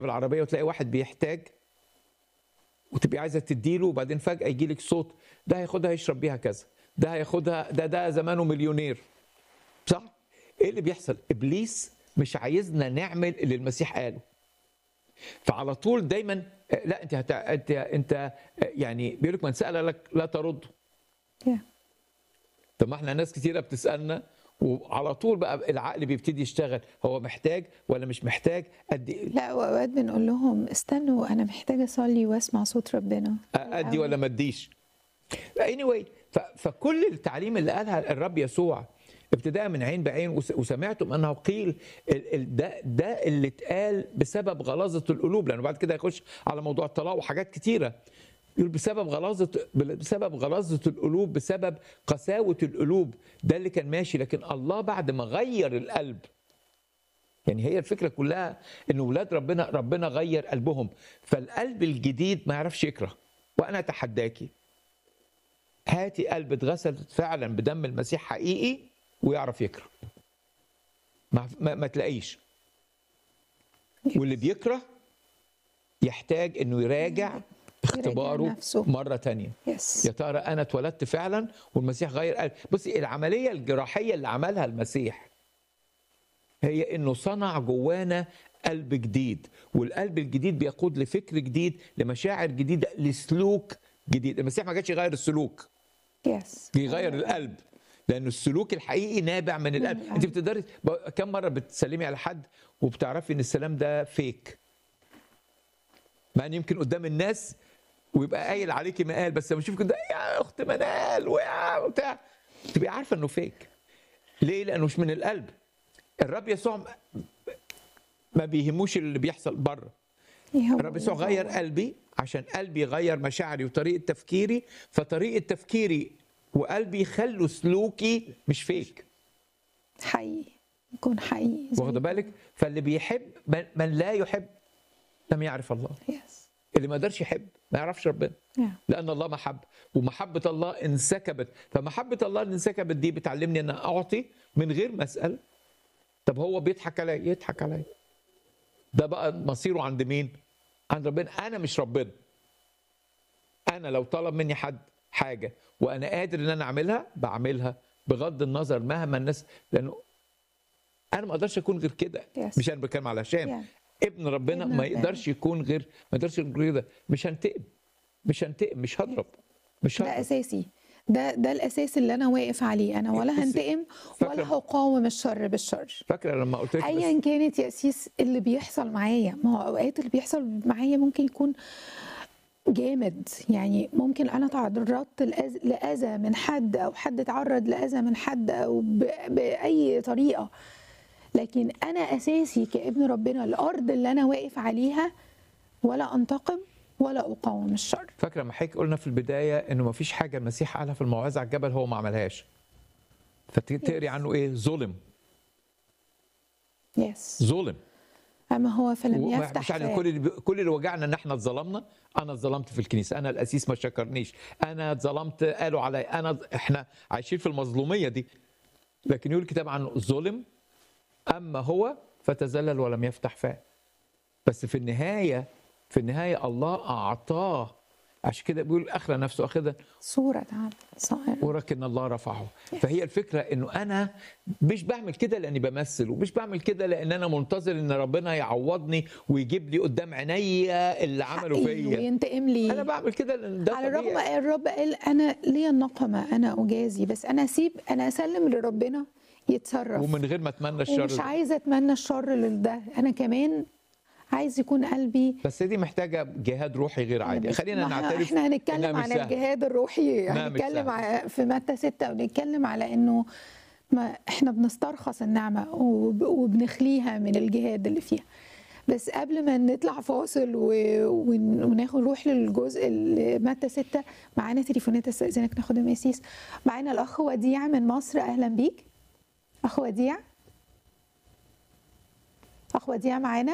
بالعربيه وتلاقي واحد بيحتاج وتبقي عايزه تديله وبعدين فجاه يجي لك صوت ده هياخدها يشرب بيها كذا ده هياخدها ده ده زمانه مليونير صح ايه اللي بيحصل ابليس مش عايزنا نعمل اللي المسيح قاله فعلى طول دايما آه، لا انت هت... انت انت آه، يعني بيقول لك من سال لك لا ترده Yeah. طب ما احنا ناس كتيره بتسالنا وعلى طول بقى العقل بيبتدي يشتغل هو محتاج ولا مش محتاج قد إيه؟ لا واوقات بنقول لهم استنوا انا محتاجه اصلي واسمع صوت ربنا ادي ولا ما اديش anyway ف- فكل التعليم اللي قالها الرب يسوع ابتداء من عين بعين وس- وسمعتم انه قيل ال- ال- ده ده اللي اتقال بسبب غلاظه القلوب لانه بعد كده هيخش على موضوع الطلاق وحاجات كتيره يقول بسبب غلاظه بسبب غلاظه القلوب بسبب قساوه القلوب ده اللي كان ماشي لكن الله بعد ما غير القلب يعني هي الفكره كلها ان ولاد ربنا ربنا غير قلبهم فالقلب الجديد ما يعرفش يكره وانا اتحداكي هاتي قلب اتغسل فعلا بدم المسيح حقيقي ويعرف يكره ما, ما, ما تلاقيش واللي بيكره يحتاج انه يراجع اختباره نفسه. مره تانية يس يا ترى انا اتولدت فعلا والمسيح غير قلبي بصي العمليه الجراحيه اللي عملها المسيح هي انه صنع جوانا قلب جديد والقلب الجديد بيقود لفكر جديد لمشاعر جديده لسلوك جديد المسيح ما جاش يغير السلوك يس بيغير القلب لان السلوك الحقيقي نابع من القلب القلب. انت بتقدري ب- كم مره بتسلمي على حد وبتعرفي ان السلام ده فيك مع ان يمكن قدام الناس ويبقى قايل عليكي مقال بس لما يشوفك ده يا اخت منال ويا بتاع تبقي عارفه انه فيك ليه لانه مش من القلب الرب يسوع م- ما بيهموش اللي بيحصل بره الرب يسوع غير قلبي عشان قلبي يغير مشاعري وطريقه تفكيري فطريقه تفكيري وقلبي يخلوا سلوكي مش فيك حقيقي يكون حقيقي زي- واخد بالك فاللي بيحب من, من لا يحب لم يعرف الله يس اللي ما قدرش يحب ما يعرفش ربنا Yeah. لان الله محب ومحبه الله انسكبت فمحبه الله اللي انسكبت دي بتعلمني ان اعطي من غير ما اسال طب هو بيضحك عليا يضحك عليا ده بقى مصيره عند مين عند ربنا انا مش ربنا انا لو طلب مني حد حاجه وانا قادر ان انا اعملها بعملها بغض النظر مهما الناس لانه انا ما اقدرش اكون غير كده Yes. مش انا بتكلم على هشام Yeah. ابن ربنا ابن ما ربنا. يقدرش يكون غير ما يقدرش يكون غير ده مش هنتقم مش هنتقم مش هضرب مش ده هضرب اساسي ده ده الاساس اللي انا واقف عليه انا ولا بصي، هنتقم ولا فاكرة- هقاوم الشر بالشر فاكره لما قلت لك بس ايا كانت ياسيس اللي بيحصل معايا ما هو اوقات اللي بيحصل معايا ممكن يكون جامد يعني ممكن انا تعرضت لأذ- لاذى من حد او حد تعرض لاذى من حد او ب- باي طريقه لكن انا اساسي كابن ربنا الارض اللي انا واقف عليها ولا انتقم ولا اقاوم الشر فاكره لما حضرتك قلنا في البدايه انه ما فيش حاجه المسيح قالها في الموعظه على الجبل هو ما عملهاش فتقري عنه ايه ظلم يس ظلم اما هو فلم وما- يفتح مش يعني فاه. كل اللي بي- كل اللي وجعنا ان احنا اتظلمنا انا اتظلمت في الكنيسه انا الاسيس ما شكرنيش انا اتظلمت قالوا عليا انا احنا عايشين في المظلوميه دي لكن يقول الكتاب عنه ظلم اما هو فتذلل ولم يفتح فاه بس في النهايه في النهايه الله اعطاه عشان كده بيقول اخلى نفسه اخذا صورة عبد صائر ولكن الله رفعه فهي الفكره انه انا مش بعمل كده لاني بمثل ومش بعمل كده لان انا منتظر ان ربنا يعوضني ويجيب لي قدام عينيا اللي عمله حقي فيا وينتقم لي انا بعمل كده لان ده على الرغم طبيعي الرب قال انا ليا النقمه انا اجازي بس انا اسيب انا اسلم لربنا يتصرف ومن غير ما اتمنى الشر ومش ده. عايزه اتمنى الشر لده انا كمان عايز يكون قلبي بس دي محتاجه جهاد روحي غير عادي خلينا ما نعترف احنا إنها هنتكلم مش عن سهلة. الجهاد الروحي إنها مش هنتكلم سهلة. ع- في متى ستة ونتكلم على انه ما احنا بنسترخص النعمة وب- وبنخليها من الجهاد اللي فيها بس قبل ما نطلع فاصل و- ون- وناخد نروح للجزء اللي متى ستة معانا تليفونات استاذنك ناخد المسيس معانا الاخ وديع من مصر اهلا بيك اخ وديع اخ وديع معانا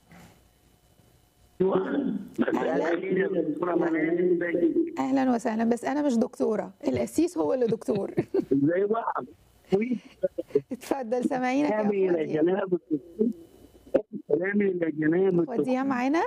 اهلا وسهلا بس انا مش دكتوره القسيس هو اللي دكتور ازاي بقى؟ اتفضل سامعينك يا أخ كامل وديع. جناب كلامي لجميع وديع معانا